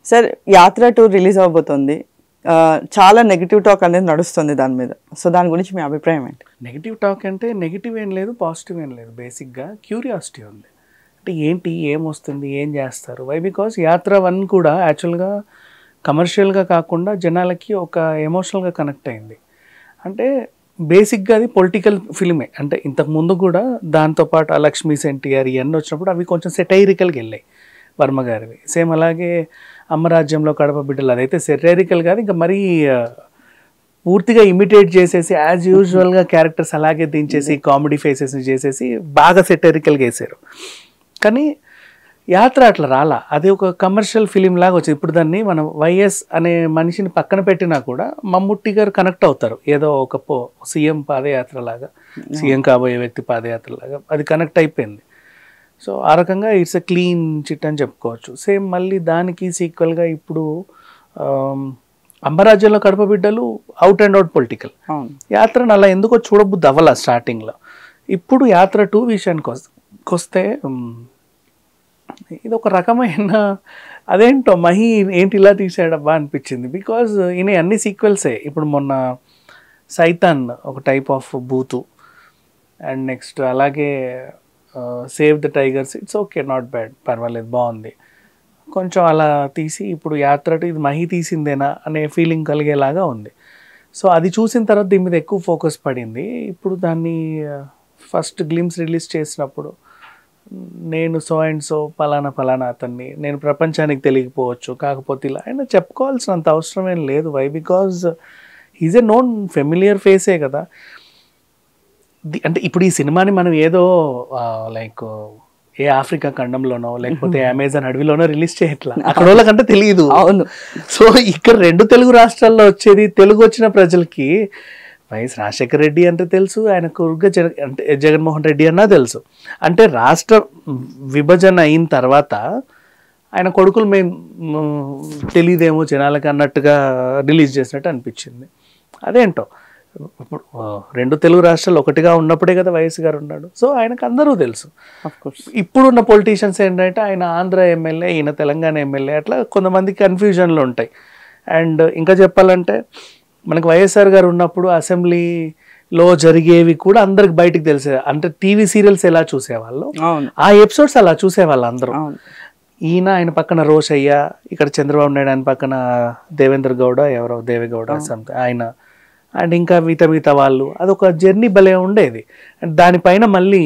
Sir యాత్ర tour release అవబోతుంది ఆ, చాలా నెగిటివ్ టాక్ అనేది నడుస్తుంది దాని మీద సో దాని గురించి మీ అభిప్రాయం ఏంటి నెగిటివ్ టాక్ అంటే నెగిటివ్ ఏం లేదు పాజిటివ్ ఏం లేదు బేసిక్గా క్యూరియాసిటీ ఉంది అంటే ఏంటి ఏం వస్తుంది ఏం చేస్తారు వై బికాస్ యాత్ర వన్ కూడా యాక్చువల్గా కమర్షియల్గా కాకుండా జనాలకి ఒక ఎమోషనల్గా కనెక్ట్ అయింది అంటే బేసిక్గా అది పొలిటికల్ ఫిలిమే అంటే ఇంతకు ముందు కూడా దాంతోపాటు ఆ లక్ష్మీ సెంటిఆర్ ఇవన్నీ వచ్చినప్పుడు అవి కొంచెం సెటైరికల్గా వెళ్ళాయి వర్మ గారివి సేమ్ అలాగే అమ్మరాజ్యంలో కడప బిడ్డలు అదైతే సెటైరికల్ కాదు ఇంకా మరీ ఆ, పూర్తిగా ఇమిటేట్ చేసేసి యాజ్ యూజువల్గా క్యారెక్టర్స్ అలాగే దించేసి కామెడీ ఫేసెస్ చేసేసి బాగా సెటరికల్గా వేసారు కానీ యాత్ర అట్లా రాలా అది ఒక కమర్షియల్ ఫిలిం లాగా వచ్చింది ఇప్పుడు దాన్ని మనం వైఎస్ అనే మనిషిని పక్కన పెట్టినా కూడా మమ్ముట్టి గారు కనెక్ట్ అవుతారు ఏదో ఒక పో సీఎం పాదయాత్ర లాగా సీఎం కాబోయే వ్యక్తి పాదయాత్ర లాగా అది కనెక్ట్ అయిపోయింది సో ఆ రకంగా ఇట్స్ ఎ క్లీన్ చిట్ అని చెప్పుకోవచ్చు సేమ్ మళ్ళీ దానికి సీక్వెల్గా ఇప్పుడు ఆమ్, అంబరాజ్యంలో కడప బిడ్డలు అవుట్ అండ్ అవుట్ పొలిటికల్ అవును యాత్రను అలా ఎందుకో చూడబుద్ది అవ్వాల స్టార్టింగ్లో ఇప్పుడు యాత్ర టూ విషయానికి వస్- వస్తే ఉమ్, ఇది ఒక రకమైన అదేంటో మహి ఏంటి ఇలా తీసాడబ్బా అనిపించింది బికాజ్ ఈయన అన్ని సీక్వెల్సే ఇప్పుడు మొన్న సైతాన్ ఒక టైప్ ఆఫ్ బూతు అండ్ నెక్స్ట్ అలాగే save the tigers it's okay not bad పర్వాలేదు బాగుంది కొంచెం అలా తీసి ఇప్పుడు యాత్ర to ఇది మహి తీసిందేనా అనే ఫీలింగ్ కలిగేలాగా ఉంది సో అది చూసిన తర్వాత దీని మీద ఎక్కువ ఫోకస్ పడింది ఇప్పుడు దాన్ని ఫస్ట్ గ్లిమ్స్ రిలీజ్ చేసినప్పుడు నేను సో అండ్ సో పలానా పలానా అతన్ని నేను ప్రపంచానికి తెలియకపోవచ్చు కాకపోతే ఇలా ఆయన చెప్పుకోవాల్సినంత అవసరం ఏం లేదు why because is a known familiar ఫేసే కదా ది- అంటే ఇప్పుడు ఈ సినిమాని మనం ఏదో లైక్ ఏ ఆఫ్రికా ఖండంలోనో లేకపోతే అమెజాన్ అడవిలోనో రిలీజ్ చేయట్లా అక్కడ వాళ్ళకంటే తెలియదు అవును సో ఇక్కడ రెండు తెలుగు రాష్ట్రాల్లో వచ్చేది తెలుగు వచ్చిన ప్రజలకి వైఎస్ రాజశేఖర రెడ్డి అంటే తెలుసు ఆయన కురుగ్గా జగ అంటే జగన్మోహన్ రెడ్డి అన్నా తెలుసు అంటే రాష్ట్ర విభజన అయిన తర్వాత ఆయన కొడుకులు మేము తెలియదేమో జనాలకి అన్నట్టుగా రిలీజ్ చేసినట్టు అనిపించింది అదేంటో ఇప్పుడు ఆ, రెండు తెలుగు రాష్ట్రాలు ఒకటిగా ఉన్నప్పుడే కదా వైఎస్ గారు ఉన్నాడు సో ఆయనకు అందరూ తెలుసు ఆఫ్ కోర్స్ ఇప్పుడున్న పొలిటీషియన్స్ ఏంటంటే ఆయన ఆంధ్ర ఎమ్మెల్యే ఈయన తెలంగాణ ఎమ్మెల్యే అట్లా కొంతమంది కన్ఫ్యూజన్లు ఉంటాయి అండ్ ఇంకా చెప్పాలంటే మనకు వైఎస్ఆర్ గారు ఉన్నప్పుడు అసెంబ్లీలో జరిగేవి కూడా అందరికి బయటికి తెలిసే అంటే టీవీ సీరియల్స్ ఎలా చూసేవాళ్ళు అవును ఆ ఎపిసోడ్స్ అలా చూసేవాళ్ళు అందరూ అవును ఈయన ఆయన పక్కన రోషయ్య ఇక్కడ చంద్రబాబు నాయుడు ఆయన పక్కన దేవేంద్ర గౌడ ఎవరో దేవేగౌడ సంథింగ్ ఆయన అండ్ ఇంకా మిగతా మిగతా వాళ్ళు అదొక జర్నీ భలే ఉండేది అండ్ దానిపైన మళ్ళీ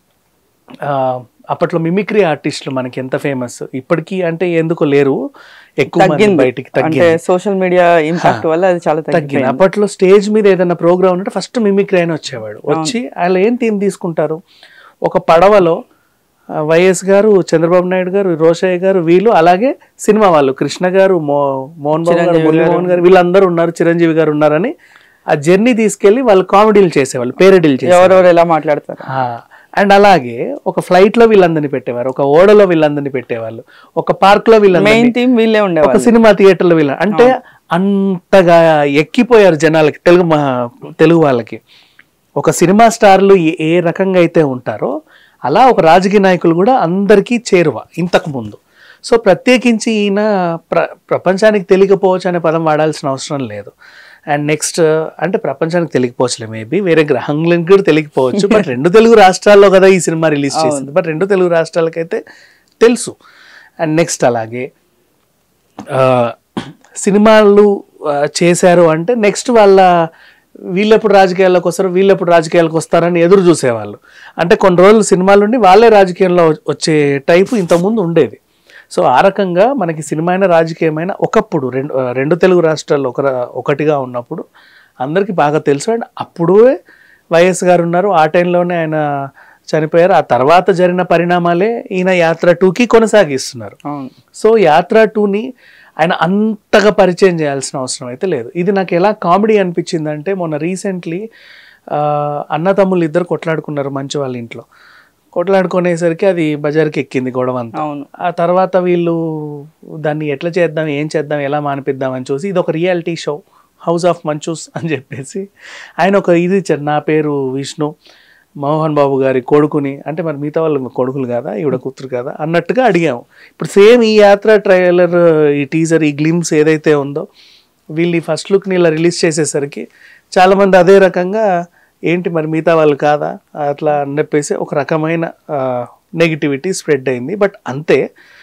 ఆ, అప్పట్లో మిమిక్రీ ఆర్టిస్టులు మనకి ఎంత ఫేమస్ ఇప్పటికీ అంటే ఎందుకో లేరు ఎక్కువ మంది తగ్గింది బయటికి అంటే తగ్గింది సోషల్ మీడియా ఇంపాక్ట్ వల్ల అది చాలా తగ్గింది తగ్గింది అప్పట్లో స్టేజ్ మీద ఏదైనా ప్రోగ్రామ్ ఉంటే ఫస్ట్ మిమిక్రీ అని వచ్చేవాడు వచ్చి వాళ్ళు ఏం థీమ్ తీసుకుంటారు ఒక పడవలో ఆ, వైఎస్ గారు చంద్రబాబు నాయుడు గారు రోషయ్య గారు వీళ్ళు అలాగే సినిమా వాళ్ళు కృష్ణ గారు మో మోహన్ బాబు గారు మురళీమోహన్ గారు వీళ్ళందరూ ఉన్నారు చిరంజీవి గారు ఉన్నారని ఆ జర్నీ తీసుకెళ్లి వాళ్ళు కామెడీలు చేసేవాళ్ళు పేరడీలు చేసేవాళ్ళు ఎవరెవరు ఎలా మాట్లాడతారు అండ్ అలాగే ఒక ఫ్లైట్ లో వీళ్ళందరినీ పెట్టేవారు ఒక ఓడలో వీళ్ళందరినీ పెట్టేవాళ్ళు ఒక పార్క్ లో వీళ్ళందరినీ మెయిన్ థీమ్ వీళ్ళే ఒక ఉండేవాళ్ళు సినిమా థియేటర్లో వీళ్ళ అంటే అంతగా ఎక్కిపోయారు జనాలకి తెలుగు మా తెలుగు వాళ్ళకి ఒక సినిమా స్టార్లు ఏ- ఏ రకంగా అయితే ఉంటారో అలా ఒక రాజకీయ నాయకులు కూడా అందరికీ చేరువ ఇంతకు ముందు సో ప్రత్యేకించి ఈయన ప్ర ప్రపంచానికి తెలియకపోవచ్చు అనే పదం వాడాల్సిన అవసరం లేదు అండ్ నెక్స్ట్ అంటే ప్రపంచానికి తెలియకపోవచ్చులే మేబీ వేరే గ్రహంలోకి కూడా తెలియకపోవచ్చు బట్ రెండు తెలుగు రాష్ట్రాల్లో కదా ఈ సినిమా రిలీజ్ చేసింది బట్ రెండు తెలుగు రాష్ట్రాలకైతే తెలుసు అండ్ నెక్స్ట్ అలాగే ఆ, సినిమాలు ఆ, చేశారు అంటే నెక్స్ట్ వాళ్ళ వీళ్ళెప్పుడు రాజకీయాల్లోకి వస్తారు వీళ్ళెప్పుడు రాజకీయాలకు వస్తారని ఎదురు చూసేవాళ్ళు అంటే కొన్ని రోజులు సినిమాలు ఉండి వాళ్ళే రాజకీయంలో వచ్చే టైపు ఇంతకుముందు ఉండేది సో ఆ రకంగా మనకి సినిమా అయినా రాజకీయమైన ఒకప్పుడు రెండు ఆ, రెండు తెలుగు రాష్ట్రాల్లో ఒక ఒకటిగా ఉన్నప్పుడు అందరికీ బాగా తెలుసు అండ్ అప్పుడే వైఎస్ గారు ఉన్నారు ఆ టైంలోనే ఆయన చనిపోయారు ఆ తర్వాత జరిగిన పరిణామాలే ఈయన యాత్ర టూకి కొనసాగిస్తున్నారు అవును సో యాత్ర టూని ఆయన అంతగా పరిచయం చేయాల్సిన అవసరం అయితే లేదు ఇది నాకు ఎలా కామెడీ అనిపించిందంటే మొన్న రీసెంట్లీ అన్న తమ్ముళ్ళు ఇద్దరు కొట్లాడుకున్నారు మంచి వాళ్ళ ఇంట్లో కొట్లాడుకునేసరికి అది బజార్కి ఎక్కింది గొడవ అంతా అవును ఆ తర్వాత వీళ్ళు దాన్ని ఎట్లా చేద్దాం ఏం చేద్దాం ఎలా మానిపిద్దాం అని చూసి ఇది ఒక reality show house of Manchus అని చెప్పేసి ఆయన ఒక ఇది ఇచ్చారు నా పేరు విష్ణు మోహన్ బాబు గారి కొడుకుని అంటే మరి మిగతా వాళ్ళు కొడుకులు కదా ఈవిడ కూతురు కదా అన్నట్టుగా అడిగాము ఇప్పుడు సేమ్ ఈ యాత్ర ట్రైలర్ ఈ టీజర్ ఈ గ్లిమ్స్ ఏదైతే ఉందో వీళ్ళు ఈ ఫస్ట్ లుక్ని ఇలా రిలీజ్ చేసేసరికి చాలామంది అదే రకంగా ఏంటి మరి మిగతా వాళ్ళు కాదా అట్లా అని చెప్పేసి ఒక రకమైన నెగిటివిటీ స్ప్రెడ్ అయింది బట్ అంతే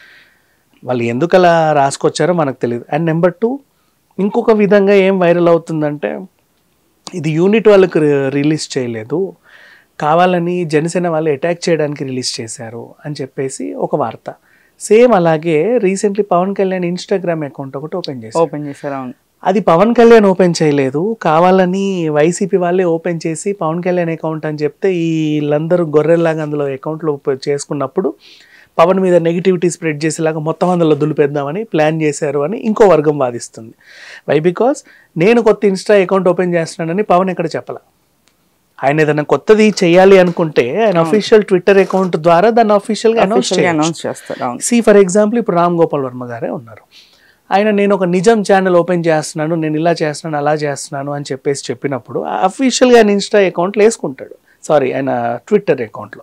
వాళ్ళు ఎందుకు అలా రాసుకొచ్చారో మనకు తెలియదు అండ్ నెంబర్ టూ ఇంకొక విధంగా ఏం వైరల్ అవుతుందంటే ఇది యూనిట్ వాళ్ళకి రిలీజ్ చేయలేదు కావాలని జనసేన వాళ్ళు అటాక్ చేయడానికి రిలీజ్ చేశారు అని చెప్పేసి ఒక వార్త సేమ్ అలాగే recently Pawan Kalyan Instagram account ఒకటి ఓపెన్ చేశారు ఓపెన్ చేశారు అవును అది పవన్ కళ్యాణ్ ఓపెన్ చేయలేదు కావాలని వైసీపీ వాళ్ళే ఓపెన్ చేసి పవన్ కళ్యాణ్ అకౌంట్ అని చెప్తే వీళ్ళందరూ గొర్రెల్లాగా అందులో అకౌంట్లో చేసుకున్నప్పుడు పవన్ మీద నెగిటివిటీ స్ప్రెడ్ చేసేలాగా మొత్తం అందులో దులిపేద్దామని ప్లాన్ చేశారు అని ఇంకో వర్గం వాదిస్తుంది వై బికాస్ నేను కొత్త ఇన్స్టా అకౌంట్ ఓపెన్ చేస్తున్నానని పవన్ ఎక్కడ చెప్పాల ఆయన ఏదైనా కొత్తది చేయాలి అనుకుంటే ఆయన అఫీషియల్ ట్విట్టర్ అకౌంట్ ద్వారా దాన్ని అఫీషియల్గా అనౌన్స్ Official గా చేయాలి అనౌన్స్ చేస్తారు అవును సి ఫర్ ఎగ్జాంపుల్ ఇప్పుడు రామ్ గోపాల్ వర్మ గారే ఉన్నారు ఆయన నేను ఒక నిజం ఛానల్ ఓపెన్ చేస్తున్నాను నేను ఇలా చేస్తున్నాను అలా చేస్తున్నాను అని చెప్పేసి చెప్పినప్పుడు అఫీషియల్గా ఆయన ఇన్స్టా అకౌంట్లో వేసుకుంటాడు సారీ ఆయన ట్విట్టర్ అకౌంట్లో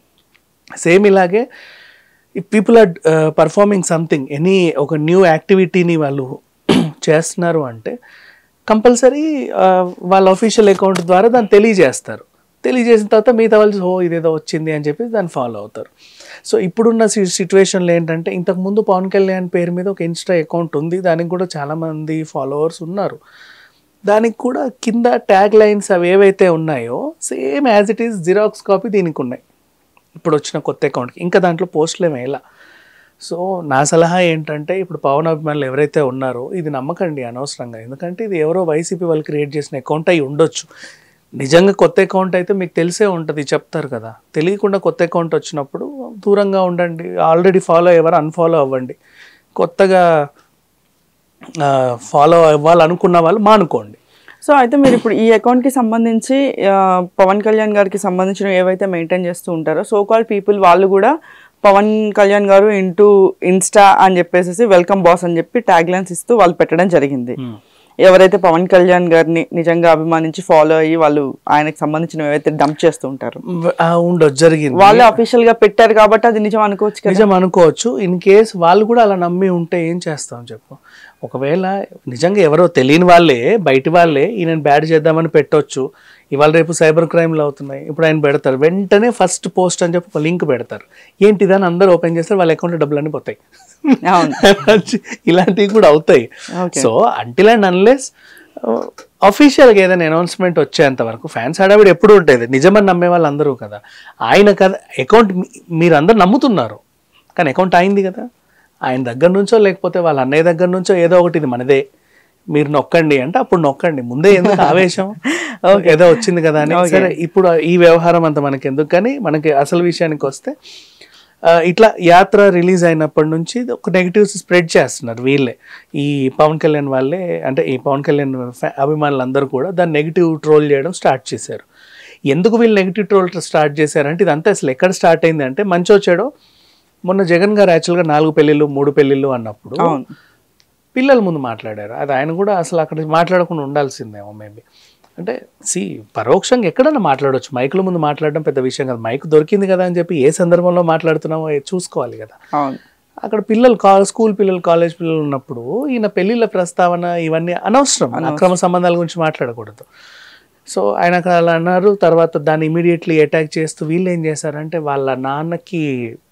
సేమ్ ఇలాగే people are performing something any ఒక న్యూ యాక్టివిటీని వాళ్ళు చేస్తున్నారు అంటే కంపల్సరీ వాళ్ళ అఫీషియల్ అకౌంట్ ద్వారా దాన్ని తెలియజేస్తారు తెలియజేసిన తర్వాత మిగతా వాళ్ళు ఓ ఇదేదో వచ్చింది అని చెప్పి దాన్ని ఫాలో అవుతారు సో ఇప్పుడున్న సిచ్యువేషన్లో ఏంటంటే ఇంతకుముందు పవన్ కళ్యాణ్ పేరు మీద ఒక ఇన్స్టా అకౌంట్ ఉంది దానికి కూడా చాలామంది ఫాలోవర్స్ ఉన్నారు దానికి కూడా కింద ట్యాగ్ లైన్స్ అవి ఏవైతే ఉన్నాయో same as it is xerox copy దీనికి ఉన్నాయి ఇప్పుడు వచ్చిన కొత్త అకౌంట్కి ఇంకా దాంట్లో పోస్టులు ఏమి వేయాల సో నా సలహా ఏంటంటే ఇప్పుడు పవన్ అభిమానులు ఎవరైతే ఉన్నారో ఇది నమ్మకండి అనవసరంగా ఎందుకంటే ఇది ఎవరో వైసీపీ వాళ్ళు క్రియేట్ చేసిన అకౌంట్ అయి ఉండొచ్చు నిజంగా కొత్త అకౌంట్ అయితే మీకు తెలిసే ఉంటుంది చెప్తారు కదా తెలియకుండా కొత్త అకౌంట్ వచ్చినప్పుడు దూరంగా ఉండండి ఆల్రెడీ ఫాలో అయ్యేవారు అన్ఫాలో అవ్వండి కొత్తగా ఫాలో అవ్వాలనుకున్న వాళ్ళు మానుకోండి సో అయితే మీరు ఇప్పుడు ఈ అకౌంట్ కి సంబంధించి ఆ, పవన్ కళ్యాణ్ గారికి సంబంధించిన ఏవైతే మెయింటైన్ చేస్తూ ఉంటారో సో కాల్ పీపుల్ వాళ్ళు కూడా పవన్ కళ్యాణ్ గారు ఇంటూ ఇన్స్టా అని చెప్పేసి వెల్కమ్ బాస్ అని చెప్పి ట్యాగ్ లైన్స్ ఇస్తూ వాళ్ళు పెట్టడం జరిగింది ఎవరైతే పవన్ కళ్యాణ్ గారిని నిజంగా అభిమానించి ఫాలో అయ్యి వాళ్ళు ఆయనకు సంబంధించిన ఏవైతే డంప్ చేస్తూ ఉంటారు ఆ, ఉండొచ్చు జరిగింది వాళ్ళు అఫీషియల్ గా పెట్టారు కాబట్టి అది నిజం అనుకోవచ్చు కదా నిజం అనుకోవచ్చు ఇన్ కేస్ వాళ్ళు కూడా అలా నమ్మి ఉంటే ఏం చేస్తాం చెప్పు ఒకవేళ నిజంగా ఎవరో తెలియని వాళ్ళే బయటి వాళ్ళే ఈయన బ్యాడ్ చేద్దామని పెట్టొచ్చు ఇవాళ రేపు సైబర్ క్రైమ్లు అవుతున్నాయి ఇప్పుడు ఆయన పెడతారు వెంటనే ఫస్ట్ పోస్ట్ అని చెప్పి ఒక లింక్ పెడతారు ఏంటిది అని అందరూ ఓపెన్ చేస్తారు వాళ్ళ అకౌంట్లో డబ్బులు అన్నీ పోతాయి అవును ఇలాంటివి కూడా అవుతాయి Okay. So until and unless అఫీషియల్గా ఏదైనా అనౌన్స్మెంట్ వచ్చేంత వరకు ఫ్యాన్స్ హడావిడి ఎప్పుడు ఉంటుంది నిజమని నమ్మే వాళ్ళు అందరూ కదా ఆయన కదా అకౌంట్ మీరు అందరు నమ్ముతున్నారు కానీ అకౌంట్ అయింది కదా ఆయన దగ్గర నుంచో లేకపోతే వాళ్ళ అన్నయ్య దగ్గర నుంచో ఏదో ఒకటి ఇది మనదే మీరు నొక్కండి అంటే అప్పుడు నొక్కండి ముందే ఎందుకు ఆవేశం ఏదో వచ్చింది కదా అని సరే ఇప్పుడు ఈ వ్యవహారం అంతా మనకి ఎందుకు కానీ మనకి అసలు విషయానికి వస్తే ఆ, ఇట్లా యాత్ర రిలీజ్ అయినప్పటి నుంచి ఒక నెగిటివ్స్ స్ప్రెడ్ చేస్తున్నారు వీళ్ళే ఈ పవన్ కళ్యాణ్ వాళ్ళే అంటే ఈ పవన్ కళ్యాణ్ ఫ్యా- అభిమానులందరూ కూడా దాన్ని నెగిటివ్ ట్రోల్ చేయడం స్టార్ట్ చేశారు ఎందుకు వీళ్ళు నెగిటివ్ ట్రోల్ స్టార్ట్ చేశారంటే ఇదంతా అసలు ఎక్కడ స్టార్ట్ అయింది అంటే మంచి వచ్చాడో మొన్న జగన్ గారు యాక్చువల్గా నాలుగు పెళ్ళిళ్ళు మూడు పెళ్ళిళ్ళు అన్నప్పుడు అవును పిల్లల ముందు మాట్లాడారు అది ఆయన కూడా అసలు అక్కడ మాట్లాడకుండా ఉండాల్సిందేమో మేబీ అంటే సి పరోక్షంగా ఎక్కడన్నా మాట్లాడవచ్చు మైకుల ముందు మాట్లాడడం పెద్ద విషయం కాదు మైక్ దొరికింది కదా అని చెప్పి ఏ సందర్భంలో మాట్లాడుతున్నామో ఏ చూసుకోవాలి కదా అవును అక్కడ పిల్లలు కా స్కూల్ పిల్లలు కాలేజ్ పిల్లలు ఉన్నప్పుడు ఈయన పెళ్ళిళ్ళ ప్రస్తావన ఇవన్నీ అనవసరం అక్రమ సంబంధాల గురించి మాట్లాడకూడదు సో ఆయన అక్కడ అలా అన్నారు తర్వాత దాన్ని ఇమీడియట్లీ అటాక్ చేస్తూ వీళ్ళు ఏం చేశారంటే వాళ్ళ నాన్నకి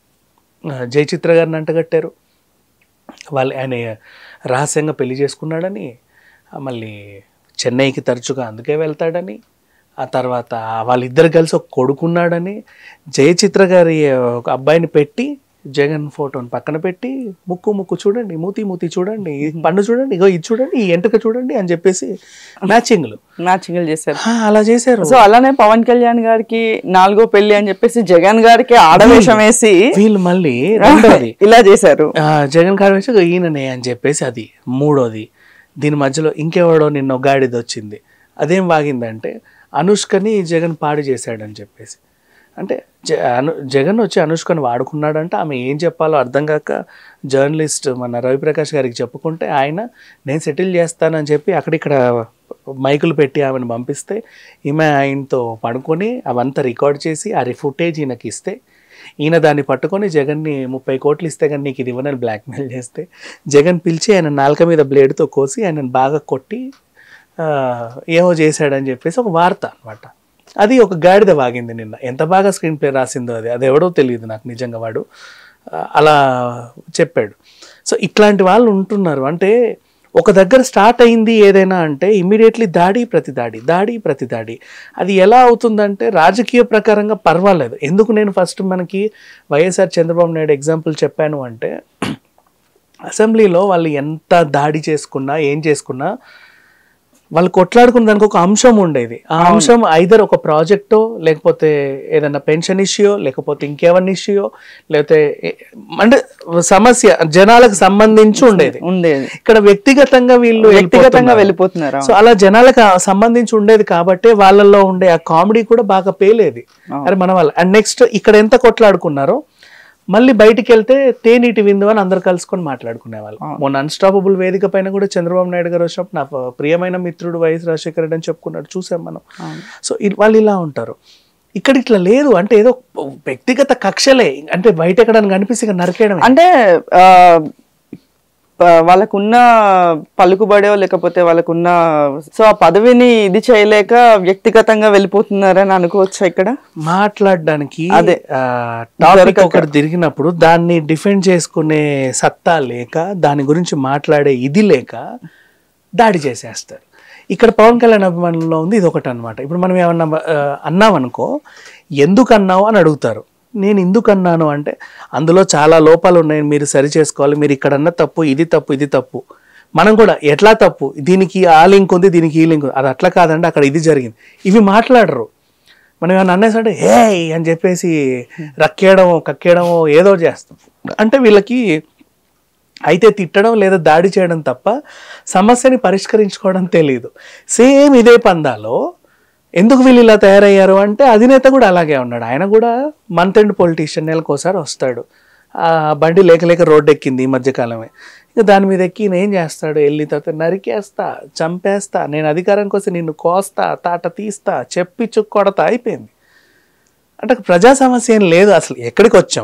ఆ, జయచిత్ర గారిని అంటగట్టారు వాళ్ళు ఆయన రహస్యంగా పెళ్లి చేసుకున్నాడని ఆ, మళ్ళీ చెన్నైకి తరచుగా అందుకే వెళ్తాడని ఆ తర్వాత వాళ్ళిద్దరు కలిసి ఒక కొడుకున్నాడని జయచిత్ర గారి ఒక అబ్బాయిని పెట్టి జగన్ ఫోటోని పక్కన పెట్టి ముక్కు ముక్కు చూడండి మూతి మూతి చూడండి ఈ పన్ను చూడండి ఇగో ఇది చూడండి ఈ ఎంటుక చూడండి అని చెప్పేసి మ్యాచింగ్లు మ్యాచింగ్లు చేశారు ఆ, అలా చేశారు సో అలానే పవన్ కళ్యాణ్ గారికి నాలుగో పెళ్లి అని చెప్పేసి జగన్ గారికి ఆడవేషం వేసి వీళ్ళు మళ్ళీ రెండోది ఇలా చేశారు ఆ, జగన్ గారు వేసి ఈయననే అని చెప్పేసి అది మూడోది దీని మధ్యలో ఇంకెవడో నిన్న ఒక గాడిద వచ్చింది అదేం వాగిందంటే అనుష్కని జగన్ పాడు చేశాడని చెప్పేసి అంటే జ- అను జగన్ వచ్చి అనుష్కని వాడుకున్నాడంటే ఆమె ఏం చెప్పాలో అర్థం కాక జర్నలిస్ట్ మన రవిప్రకాష్ గారికి చెప్పుకుంటే ఆయన నేను సెటిల్ చేస్తానని చెప్పి అక్కడిక్కడ మైకులు పెట్టి ఆమెను పంపిస్తే ఈమె ఆయనతో పడుకొని అవంతా రికార్డ్ చేసి ఆ ఫుటేజ్ ఈయనకి ఇస్తే ఈయన దాన్ని పట్టుకొని జగన్ని ముప్పై కోట్లు ఇస్తే కానీ నీకు ఇది ఇవ్వనని బ్లాక్మెయిల్ చేస్తే జగన్ పిలిచి ఆయన నాలుక మీద బ్లేడ్తో కోసి ఆయనను బాగా కొట్టి ఆ, ఏమో చేశాడని చెప్పేసి ఒక వార్త అనమాట అది ఒక గాడిద వాగింది నిన్న ఎంత బాగా స్క్రీన్ ప్లే రాసిందో అది అది ఎవడో తెలియదు నాకు నిజంగా వాడు ఆ, అలా చెప్పాడు సో ఇట్లాంటి వాళ్ళు ఉంటున్నారు అంటే ఒక దగ్గర స్టార్ట్ అయింది ఏదైనా అంటే ఇమీడియట్లీ దాడి ప్రతి దాడి దాడి ప్రతి దాడి అది ఎలా అవుతుందంటే రాజకీయ ప్రకారంగా పర్వాలేదు ఎందుకు నేను ఫస్ట్ మనకి వైఎస్ఆర్ చంద్రబాబు నాయుడు ఎగ్జాంపుల్ చెప్పాను అంటే అసెంబ్లీలో వాళ్ళు ఎంత దాడి చేసుకున్నా ఏం చేసుకున్నా వాళ్ళు కొట్లాడుకున్న దానికి ఒక అంశం ఉండేది ఆ అంశం ఐదర్ ఒక ప్రాజెక్టో లేకపోతే ఏదైనా పెన్షన్ ఇష్యూ లేకపోతే ఇంకేమన్నా ఇష్యూ లేకపోతే ఏ- అంటే సమస్య జనాలకు సంబంధించి ఉండేది ఉండేది ఇక్కడ వ్యక్తిగతంగా వీళ్ళు వ్యక్తిగతంగా వెళ్ళిపోతున్నారు. వెళ్ళిపోతున్నారు సో అలా జనాలకు ఆ సంబంధించి ఉండేది కాబట్టి వాళ్ళల్లో ఉండే ఆ కామెడీ కూడా బాగా పేలేది అవును. అరే మన వాళ్ళ అండ్ నెక్స్ట్ ఇక్కడ ఎంత కొట్లాడుకున్నారో మళ్ళీ బయటికి వెళ్తే తేనీటి విందు అని అందరు కలుసుకొని మాట్లాడుకునేవాళ్ళు మొన్న అన్స్టాపబుల్ వేదిక పైన కూడా చంద్రబాబు నాయుడు గారు వచ్చినప్పుడు నా ప్రియమైన మిత్రుడు వైఎస్ రాజశేఖర రెడ్డి అని చెప్పుకున్నాడు చూసాం మనం సో ఇ- వాళ్ళు ఇలా ఉంటారు ఇక్కడ ఇట్లా లేదు అంటే ఏదో వ్యక్తిగత కక్షలే అంటే బయట ఎక్కడ కనిపిస్తే ఇక నరికేయడమే అంటే ఆ, ప- వాళ్ళకున్న పలుకుబడో లేకపోతే వాళ్ళకున్న సో ఆ పదవిని ఇది చేయలేక వ్యక్తిగతంగా వెళ్ళిపోతున్నారని అనుకోవచ్చా ఇక్కడ మాట్లాడడానికి అదే. టాపిక్ దొరకక. ఒకటి తిరిగినప్పుడు దాన్ని డిఫెండ్ చేసుకునే సత్తా లేక దాని గురించి మాట్లాడే ఇది లేక దాడి చేసేస్తారు ఇక్కడ పవన్ కళ్యాణ్ అభిమానుల్లో ఉంది ఇది ఒకటి అనమాట ఇప్పుడు మనం ఏమన్నా ఆ, అన్నామనుకో ఎందుకు అన్నావు అని అడుగుతారు నేను ఎందుకు అన్నాను అంటే అందులో చాలా లోపాలు ఉన్నాయి మీరు సరి చేసుకోవాలి మీరు ఇక్కడ అన్న తప్పు ఇది తప్పు ఇది తప్పు మనం కూడా ఎట్లా తప్పు దీనికి ఆ లింక్ ఉంది దీనికి ఈ లింక్ ఉంది అది అట్లా కాదండి అక్కడ ఇది జరిగింది ఇవి మాట్లాడరు మనం ఏమన్నా అనేసంటే హే అని చెప్పేసి రక్కేయడమో కక్కేయడమో ఏదో చేస్తాం అంటే వీళ్ళకి అయితే తిట్టడం లేదా దాడి చేయడం తప్ప సమస్యని పరిష్కరించుకోవడం తెలియదు సేమ్ ఇదే పందాలో ఎందుకు వీళ్ళు ఇలా తయారయ్యారు అంటే అధినేత కూడా అలాగే ఉన్నాడు ఆయన కూడా మంత్ ఎండ్ పొలిటీషియన్ నెలకోసారి వస్తాడు ఆ బండి లేక లేక రోడ్డు ఎక్కింది ఈ మధ్యకాలమే ఇంకా దాని మీద ఎక్కి ఈయన ఏం చేస్తాడు వెళ్ళి తర్వాత నరికేస్తా చంపేస్తా నేను అధికారం కోసం నిన్ను కోస్తా తాట తీస్తా చెప్పిచ్చు కొడతా అయిపోయింది అంటే ప్రజా సమస్య ఏం లేదు అసలు ఎక్కడికి వచ్చాం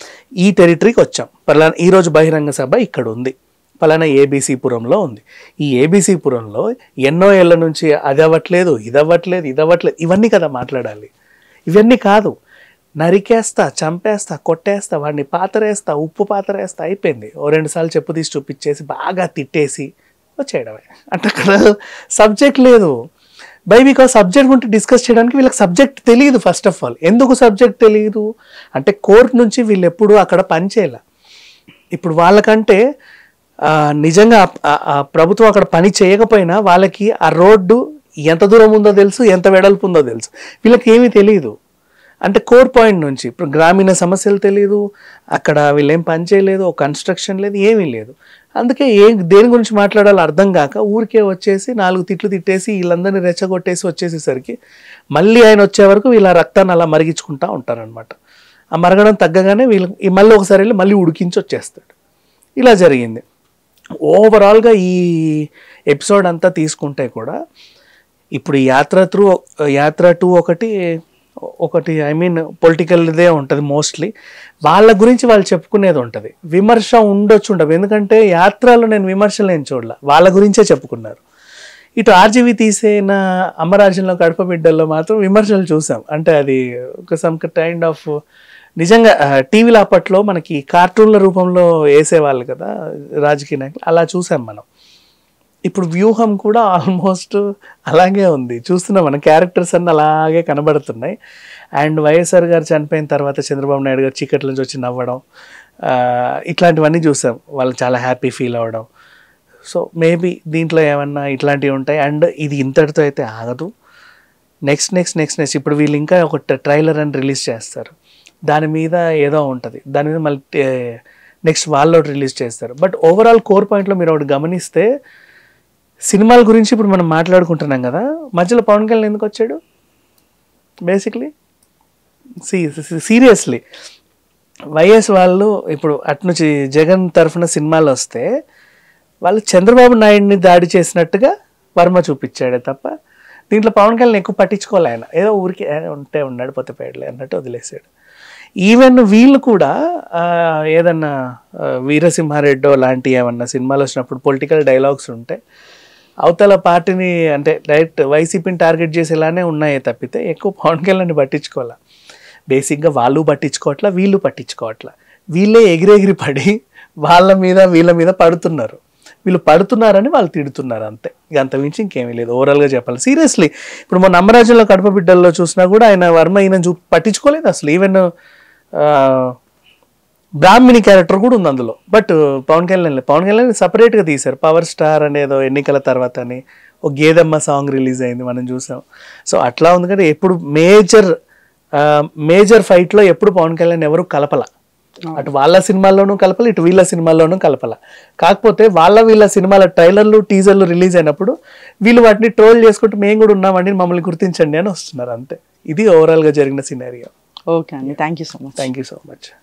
ఈ టెరిటరీకి వచ్చాం పలానా ఈరోజు బహిరంగ సభ ఇక్కడ ఉంది పలానా ఏబీసీపురంలో ఉంది ఈ ఏబీసీపురంలో ఎన్నో ఏళ్ళ నుంచి అది అవ్వట్లేదు ఇది అవ్వట్లేదు ఇది అవ్వట్లేదు ఇవన్నీ కదా మాట్లాడాలి ఇవన్నీ కాదు నరికేస్తా చంపేస్తా కొట్టేస్తా వాడిని పాతరేస్తా ఉప్పు పాతరేస్తా అయిపోయింది ఓ రెండు సార్లు చెప్పు తీసి చూపించేసి బాగా తిట్టేసి వచ్చేయడమే అంటే అక్కడ సబ్జెక్ట్ లేదు బై బికాస్ సబ్జెక్ట్ గురించి డిస్కస్ చేయడానికి వీళ్ళకి సబ్జెక్ట్ తెలియదు ఫస్ట్ ఆఫ్ ఆల్ ఎందుకు సబ్జెక్ట్ తెలియదు అంటే కోర్ట్ నుంచి వీళ్ళు ఎప్పుడు అక్కడ పనిచేయాల ఇప్పుడు వాళ్ళకంటే ఆ, నిజంగా ఆ- ఆ- ఆ ప్రభుత్వం అక్కడ పని చేయకపోయినా వాళ్ళకి ఆ రోడ్డు ఎంత దూరం ఉందో తెలుసు ఎంత వెడల్పు ఉందో తెలుసు వీళ్ళకి ఏమీ తెలియదు అంటే కోర్ పాయింట్ నుంచి ఇప్పుడు గ్రామీణ సమస్యలు తెలియదు అక్కడ వీళ్ళు ఏం పని చేయలేదు ఒక కన్స్ట్రక్షన్ లేదు ఏమీ లేదు అందుకే ఏం దేని గురించి మాట్లాడాలో అర్థం కాక ఊరికే వచ్చేసి నాలుగు తిట్లు తిట్టేసి వీళ్ళందరినీ రెచ్చగొట్టేసి వచ్చేసేసరికి మళ్ళీ ఆయన వచ్చే వరకు వీళ్ళ రక్తాన్ని అలా మరిగించుకుంటా ఉంటారనమాట ఆ మరగడం తగ్గగానే వీళ్ళు ఈ మళ్ళీ ఒకసారి వెళ్ళి మళ్ళీ ఉడికించి వచ్చేస్తాడు ఇలా జరిగింది ఓవరాల్గా ఈ ఎపిసోడ్ అంతా తీసుకుంటే కూడా ఇప్పుడు ఈ యాత్ర త్రూ యాత్ర టూ ఒకటి ఒకటి ఐ మీన్ పొలిటికల్దే ఉంటుంది మోస్ట్లీ వాళ్ళ గురించి వాళ్ళు చెప్పుకునేది ఉంటుంది విమర్శ ఉండొచ్చు ఉండదు ఎందుకంటే యాత్రలో నేను విమర్శలు ఏం చూడలే వాళ్ళ గురించే చెప్పుకున్నారు ఇటు ఆర్జీవి తీసిన అమరాజ్యంలో కడప బిడ్డల్లో మాత్రం విమర్శలు చూసాం అంటే అది ఒక సమ్ కైండ్ ఆఫ్ నిజంగా టీవీలో అప్పట్లో మనకి కార్టూన్ల రూపంలో వేసేవాళ్ళు కదా రాజకీయ నాయకులు అలా చూసాం మనం ఇప్పుడు వ్యూహం కూడా ఆల్మోస్ట్ అలాగే ఉంది చూస్తున్నాం మన క్యారెక్టర్స్ అన్నీ అలాగే కనబడుతున్నాయి అండ్ వైఎస్ఆర్ గారు చనిపోయిన తర్వాత చంద్రబాబు నాయుడు గారు చీకట్ల నుంచి వచ్చి నవ్వడం ఆ, ఇట్లాంటివన్నీ చూసాం వాళ్ళు చాలా హ్యాపీ ఫీల్ అవ్వడం సో మేబీ దీంట్లో ఏమన్నా ఇట్లాంటివి ఉంటాయి అండ్ ఇది ఇంతటితో అయితే ఆగదు నెక్స్ట్ నెక్స్ట్ నెక్స్ట్ నెక్స్ట్ ఇప్పుడు వీళ్ళు ఇంకా ఒక ట్రైలర్ అని రిలీజ్ చేస్తారు దాని మీద ఏదో ఉంటుంది దాని మీద మళ్ళీ నెక్స్ట్ వాళ్ళు రిలీజ్ చేస్తారు బట్ ఓవరాల్ కోర్ పాయింట్లో మీరు ఒకటి గమనిస్తే సినిమాల గురించి ఇప్పుడు మనం మాట్లాడుకుంటున్నాం కదా మధ్యలో పవన్ కళ్యాణ్ ఎందుకు వచ్చాడు బేసిక్లీ సీరియస్లీ వైఎస్ వాళ్ళు ఇప్పుడు అట్నుంచి జగన్ తరఫున సినిమాలు వస్తే వాళ్ళు చంద్రబాబు నాయుడిని దాడి చేసినట్టుగా వర్మ చూపించాడే తప్ప దీంట్లో పవన్ కళ్యాణ్ ఎక్కువ పట్టించుకోలే ఆయన ఏదో ఊరికి "ఏ, ఉంటే ఉన్నాడు పోతే పోయాడులే అన్నట్టు వదిలేసాడు ఈవెన్ వీళ్ళు కూడా ఆ, ఏదన్నా ఆ, వీరసింహారెడ్డో లాంటి ఏమన్నా సినిమాలు వచ్చినప్పుడు పొలిటికల్ డైలాగ్స్ ఉంటే అవతల పార్టీని అంటే డైరెక్ట్ వైసీపీని టార్గెట్ చేసేలానే ఉన్నాయే తప్పితే ఎక్కువ పవన్ కళ్యాణ్ పట్టించుకోవాలా బేసిక్గా వాళ్ళు పట్టించుకోవట్లా వీళ్ళు పట్టించుకోవట్లా వీళ్ళే ఎగిరెగిరి పడి వాళ్ళ మీద వీళ్ళ మీద పడుతున్నారు వీళ్ళు పడుతున్నారని వాళ్ళు తిడుతున్నారు అంతే ఇక అంత మించి ఇంకేమీ లేదు ఓవరాల్గా చెప్పాలి సీరియస్లీ ఇప్పుడు మన నమ్మరాజ్యంలో కడప బిడ్డల్లో చూసినా కూడా ఆయన వర్మ ఈయన చూ పట్టించుకోలేదు అసలు ఈవెన్ బ్రాహ్మిణి క్యారెక్టర్ కూడా ఉంది అందులో బట్ పవన్ కళ్యాణ్ లేదు. పవన్ కళ్యాణ్ సపరేట్గా తీశారు పవర్ స్టార్ అనేదో ఎన్నికల తర్వాత అని ఒక గేదమ్మ సాంగ్ రిలీజ్ అయింది మనం చూసాం సో అట్లా ఉంది కానీ ఎప్పుడు మేజర్ మేజర్ ఫైట్లో ఎప్పుడు పవన్ కళ్యాణ్ ఎవరు కలపల అటు వాళ్ళ సినిమాల్లోనూ కలపల ఇటు వీళ్ళ సినిమాల్లోనూ కలపల కాకపోతే వాళ్ళ వీళ్ళ సినిమాల ట్రైలర్లు టీజర్లు రిలీజ్ అయినప్పుడు వీళ్ళు వాటిని ట్రోల్ చేసుకుంటూ మేము కూడా ఉన్నామండి మమ్మల్ని గుర్తించండి అని వస్తున్నారు అంతే ఇది ఓవరాల్గా జరిగిన సినారియో ఓకే అండి thank you so much thank you so much